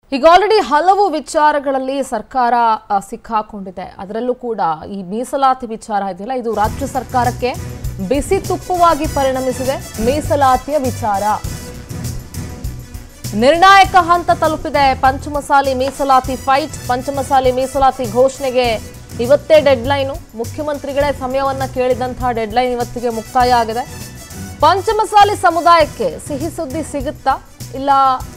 ಈಗ ಆಲ್ರೆಡಿ ಹಲವು ವಿಚಾರಗಳಲ್ಲಿ ಸರ್ಕಾರ ಆ, ಸಿಕ್ಕಾಕೊಂಡಿದೆ ಅದರಲ್ಲೂ ಕೂಡ ಈ ಮೀಸಲಾತಿ ವಿಚಾರ ಇದೆಯಲ್ಲ ಇದು ರಾಜ್ಯ ಸರ್ಕಾರಕ್ಕೆ ಬಿಸಿ ತುಪ್ಪವಾಗಿ ಪರಿಣಮಿಸಿದೆ ಮೀಸಲಾತಿಯ ವಿಚಾರ ನಿರ್ಣಾಯಕ ಹಂತ ತಲುಪಿದೆ ಪಂಚಮಸಾಲಿ ಮೀಸಲಾತಿ ಫೈಟ್ ಪಂಚಮಸಾಲಿ ಮೀಸಲಾತಿ ಘೋಷಣೆಗೆ ಇವತ್ತೇ ಡೆಡ್ಲೈನು ಮುಖ್ಯಮಂತ್ರಿಗಳೇ ಸಮಯವನ್ನ ಕೇಳಿದಂತಹ ಡೆಡ್ಲೈನ್ ಇವತ್ತಿಗೆ ಮುಕ್ತಾಯ ಆಗಿದೆ ಪಂಚಮಸಾಲಿ ಸಮುದಾಯಕ್ಕೆ ಸಿಹಿ ಸುದ್ದಿ ಸಿಗುತ್ತಾ ಇಲ್ಲ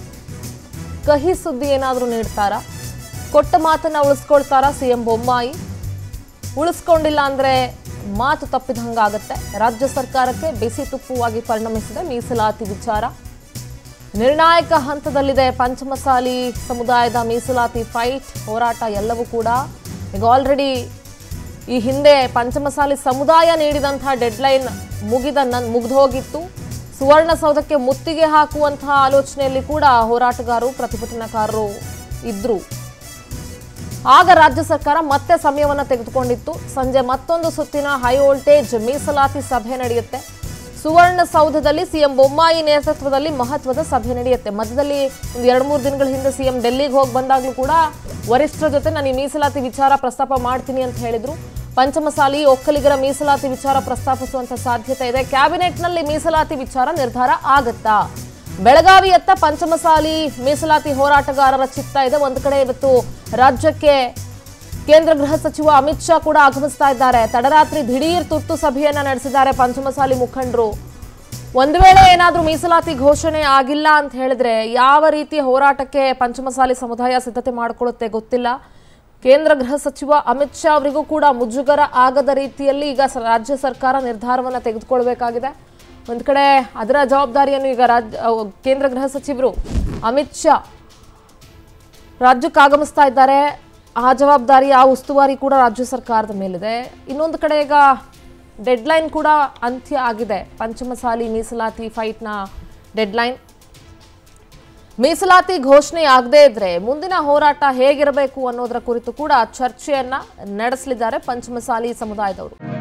ಕಹಿ ಸುದ್ದಿ ಏನಾದರೂ ನೀಡ್ತಾರಾ ಕೊಟ್ಟ ಮಾತನ್ನ ಉಳಿಸ್ಕೊಳ್ತಾರಾ ಸಿಎಂ ಬೊಮ್ಮಾಯಿ ಉಳಿಸ್ಕೊಂಡಿಲ್ಲ ಅಂದ್ರೆ ಮಾತು ತಪ್ಪಿದಂಗಾಗತ್ತೆ ರಾಜ್ಯ ಸರ್ಕಾರಕ್ಕೆ ಬಿಸಿ ತುಪ್ಪವಾಗಿ ಪರಿಣಮಿಸಿದೆ ಮೀಸಲಾತಿ ವಿಚಾರ ನಿರ್ಣಾಯಕ ಹಂತದಲ್ಲಿದೆ ಪಂಚಮಸಾಲಿ ಸಮುದಾಯದ ಮೀಸಲಾತಿ ಫೈಟ್ ಹೋರಾಟ ಎಲ್ಲವೂ ಕೂಡ ಈಗ ಆಲ್ರೆಡಿ ಈ ಹಿಂದೆ ಪಂಚಮಸಾಲಿ ಸಮುದಾಯ ನೀಡಿದಂತಹ ಡೆಡ್ಲೈನ್ ಮುಗಿದ ನನ್ ಮುಗ್ದೋಗಿತ್ತು ಸುವರ್ಣಸೌಧಕ್ಕೆ ಮುತ್ತಿಗೆ ಹಾಕುವಂತಹ ಆಲೋಚನೆಯಲ್ಲಿ ಕೂಡ ಹೋರಾಟಗಾರರು ಪ್ರತಿಭಟನಾಕಾರರು ಇದ್ರು ಆಗ ರಾಜ್ಯ ಸರ್ಕಾರ ಮತ್ತೆ ಸಮಯವನ್ನು ತೆಗೆದುಕೊಂಡಿತ್ತು ಸಂಜೆ ಮತ್ತೊಂದು ಸುತ್ತಿನ ಹೈ ವೋಲ್ಟೇಜ್ ಮೀಸಲಾತಿ ಸಭೆ ನಡೆಯುತ್ತೆ ಸುವರ್ಣಸೌಧದಲ್ಲಿ ಸಿಎಂ ಬೊಮ್ಮಾಯಿ ನೇತೃತ್ವದಲ್ಲಿ ಮಹತ್ವದ ಸಭೆ ನಡೆಯುತ್ತೆ ಮಧ್ಯದಲ್ಲಿ ಒಂದು ಎರಡು ಮೂರು ದಿನಗಳ ಹಿಂದೆ ಸಿಎಂ ಡೆಲ್ಲಿಗೆ ಹೋಗಿ ಬಂದಾಗಲೂ ಕೂಡ ವರಿಷ್ಠರ ಜೊತೆ ನಾನು ಈ ಮೀಸಲಾತಿ ವಿಚಾರ ಪ್ರಸ್ತಾಪ ಮಾಡ್ತೀನಿ ಅಂತ ಹೇಳಿದ್ರು ಪಂಚಮಸಾಲಿ ಒಕ್ಕಲಿಗರ ಮೀಸಲಾತಿ ವಿಚಾರ ಪ್ರಸ್ತಾಪಿಸುವಂತ ಸಾಧ್ಯತೆ ಇದೆ ಕ್ಯಾಬಿನೆಟ್ನಲ್ಲಿ ಮೀಸಲಾತಿ ವಿಚಾರ ನಿರ್ಧಾರ ಆಗತ್ತಾ ಬೆಳಗಾವಿಯತ್ತ ಪಂಚಮಸಾಲಿ ಮೀಸಲಾತಿ ಹೋರಾಟಗಾರರ ಚಿತ್ತ ಇದೆ ಒಂದು ಕಡೆ ಇವತ್ತು ರಾಜ್ಯಕ್ಕೆ ಕೇಂದ್ರ ಗೃಹ ಸಚಿವ ಅಮಿತ್ ಶಾ ಕೂಡ ಆಗಮಿಸ್ತಾ ಇದ್ದಾರೆ ತಡರಾತ್ರಿ ದಿಢೀರ್ ತುರ್ತು ಸಭೆಯನ್ನ ನಡೆಸಿದ್ದಾರೆ ಪಂಚಮಸಾಲಿ ಮುಖಂಡರು ಒಂದು ವೇಳೆ ಏನಾದರೂ ಮೀಸಲಾತಿ ಘೋಷಣೆ ಆಗಿಲ್ಲ ಅಂತ ಹೇಳಿದ್ರೆ ಯಾವ ರೀತಿ ಹೋರಾಟಕ್ಕೆ ಪಂಚಮಸಾಲಿ ಸಮುದಾಯ ಸಿದ್ಧತೆ ಮಾಡಿಕೊಳ್ಳುತ್ತೆ ಗೊತ್ತಿಲ್ಲ ಕೇಂದ್ರ ಗೃಹ ಸಚಿವ ಅಮಿತ್ ಶಾ ಅವರಿಗೂ ಕೂಡ ಮುಜುಗರ ಆಗದ ರೀತಿಯಲ್ಲಿ ಈಗ ಸ- ರಾಜ್ಯ ಸರ್ಕಾರ ನಿರ್ಧಾರವನ್ನು ತೆಗೆದುಕೊಳ್ಬೇಕಾಗಿದೆ ಒಂದು ಕಡೆ ಅದರ ಜವಾಬ್ದಾರಿಯನ್ನು ಈಗ ರಾಜ್ಯ ಅಹ್, ಕೇಂದ್ರ ಗೃಹ ಸಚಿವರು ಅಮಿತ್ ಶಾ ರಾಜ್ಯಕ್ಕೆ ಆಗಮಿಸ್ತಾ ಇದ್ದಾರೆ ಆ ಜವಾಬ್ದಾರಿ ಆ ಉಸ್ತುವಾರಿ ಕೂಡ ರಾಜ್ಯ ಸರ್ಕಾರದ ಮೇಲಿದೆ ಇನ್ನೊಂದು ಕಡೆ ಈಗ ಡೆಡ್ಲೈನ್ ಕೂಡ ಅಂತ್ಯ ಆಗಿದೆ ಪಂಚಮಸಾಲಿ ಮೀಸಲಾತಿ ಫೈಟ್ನ ಡೆಡ್ಲೈನ್ ಮೀಸಲಾತಿ ಘೋಷಣೆ ಆಗದೇ ಇದ್ರೆ ಮುಂದಿನ ಹೋರಾಟ ಹೇಗಿರಬೇಕು ಅನ್ನೋದರ ಕುರಿತು ಕೂಡ ಚರ್ಚೆಯನ್ನ ನಡೆಸಲಿದ್ದಾರೆ ಪಂಚಮಸಾಲಿ ಸಮುದಾಯದವರು